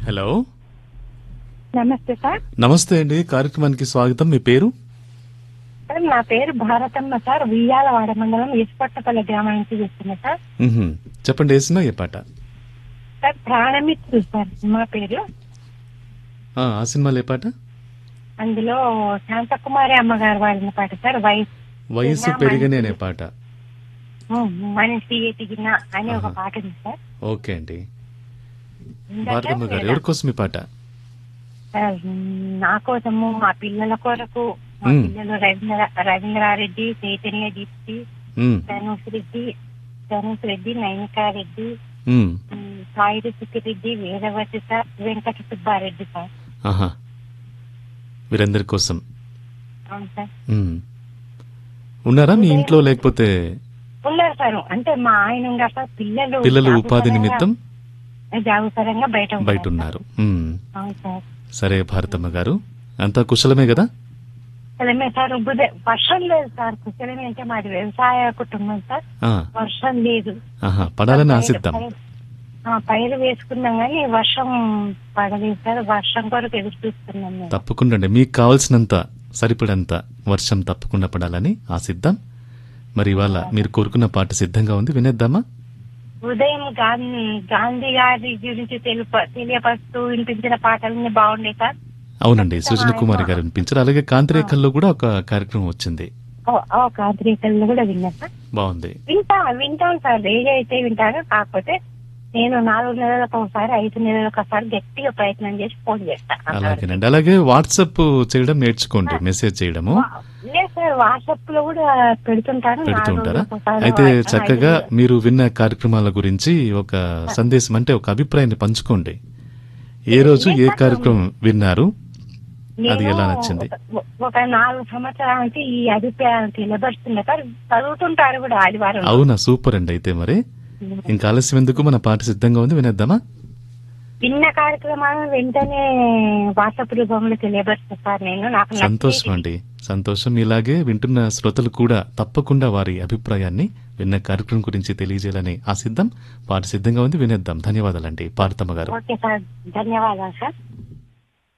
Hello నమస్తే sir నమస్తే అండి కార్యక్రమానికి స్వాగతం మీ పేరు సార్ నా పేరు భారతమ్మ సార్ వియ్యాలవాడ మండలం ఇసుపట్టపల్లి గ్రామం నుంచి చూస్తున్నా సార్ మ్మ్హ్మ్. చెప్పండి వేసినా ఏ పాట సార్ ప్రాణమిత్రుడు సార్ మా పేరు ఆ, ఆ సినిమాలో ఏ పాట అందులో శాంతకుమారి అమ్మగారు వాడిన పాట సార్ వయసు వయస్సు పెరిగని అనే పాట మనిషి ఎదిగిన అనే ఒక ఆహా. పాట ఉంది సార్ ఓకే అండి ఇందాక భారతమ్మ గారు ఎవరి కోసం ఈ పాట సార్, నా కోసము మా పిల్లల కొరకు మా మ్మ్. పిల్లలు రవీంద్ర రవీంద్రారెడ్డి చైతన్య దీప్తి మ్మ్. ధనుష్ రెడ్డి ధనుష్ రెడ్డి నైనికారెడ్డి మ్మ్. మ్మ్, సాయి రెడ్డి వేదవతి సార్ వెంకట సుబ్బారెడ్డి సార్ ఆహా వీరందరి కోసం అవును సార్ మ్మ్. ఉన్నారా మీ ఇంట్లో లేకపోతే ఉన్నారు సార్ అంటే మా ఆయన ఉన్నారు సార్ పిల్లలు పిల్లలు జాబు ఉపాధి పరంగా- నిమిత్తం జాబు పరంగా బయట ఉన్నారు బయట సార్. ఉన్నారు మ్మ్. అవును సార్ సరే భారతమ్మ గారు అంతా కుశలమే కదా కుశలమే సార్ ఉబ్బుదే వర్షం లేదు సార్ కుశలమే అంటే మాది వ్యవసాయ కుటుంబం సార్ ఆ, వర్షం లేదు ఆహా పడాలని పైరు- ఆశిద్దాం పైరు- ఆ, పైరు వేసుకున్నాం కానీ వర్షం పడలేదు సార్ వర్షం కొరకు ఎదురు చూస్తున్నాం మేము తప్పకుండా అండి మీకు కావాల్సినంత సరిపడంత వర్షం తప్పకుండా పడాలని ఆశిద్దాం మరి ఇవాళ మీరు కోరుకున్న పాట సిద్ధంగా ఉంది వినేద్దామా ఉదయం గాంధీ గాంధీ గారి గురించి తెలుప తెలియపరుస్తూ వినిపించిన పాటలన్నీ బాగుండే సార్ అవునండి సృజన కుమారి గారు వినిపించారు అలాగే కాంతిరేఖల్లో కూడా ఒక కార్యక్రమం వచ్చింది ఓ- ఓ కాంతిరేఖల్లో కూడా విన్నా సార్ బాగుంది వింటా వింటాను సార్ రేడియో అయితే వింటాను కాకపోతే నేను నాలుగు నెలలకు ఒకసారి ఐదు నెలలకు ఒకసారి గట్టిగా ప్రయత్నం చేసి ఫోన్ చేస్తాను అలాగేనండి అలాగే వాట్సాప్ చేయడం నేర్చుకోండి మెసేజ్ చేయడము లేదు సార్ వాట్సాప్ లో కూడా పెడుతుంటాను పెడుతూ నాలుగు ఉంటారా రోజులకు ఒకసారి అయితే ఐదు చక్కగా నెలలకు. మీరు విన్న కార్యక్రమాల గురించి ఒక సందేశం అంటే ఒక అభిప్రాయాన్ని పంచుకోండి ఏ రోజు ఏ కార్యక్రమం విన్నారు అది నేను ఎలా నచ్చింది? ఒక- ఒక నాలుగు సంవత్సరాల నుంచి ఈ అభిప్రాయాలు తెలియబడుతున్నా సార్ చదువుతుంటారు కూడా ఆదివారం అవునా సూపర్ అండి అయితే మరి ఇంకా ఆలస్యం ఎందుకు మన పాట సిద్ధంగా ఉంది వినేద్దామా విన్న కార్యక్రమాలను వెంటనే వాట్సాప్ రూపంలో తెలియబడుతున్నా సార్ నేను నాకు నచ్చేది. సంతోషం అండి సంతోషం ఇలాగే వింటున్న శ్రోతలు కూడా తప్పకుండా వారి అభిప్రాయాన్ని విన్న కార్యక్రమం గురించి తెలియజేయాలని ఆశిద్దాం పాట సిద్ధంగా ఉంది వినేద్దాం ధన్యవాదాలండి పార్తమ్మ గారు ఓకే సార్ ధన్యవాదాలు సార్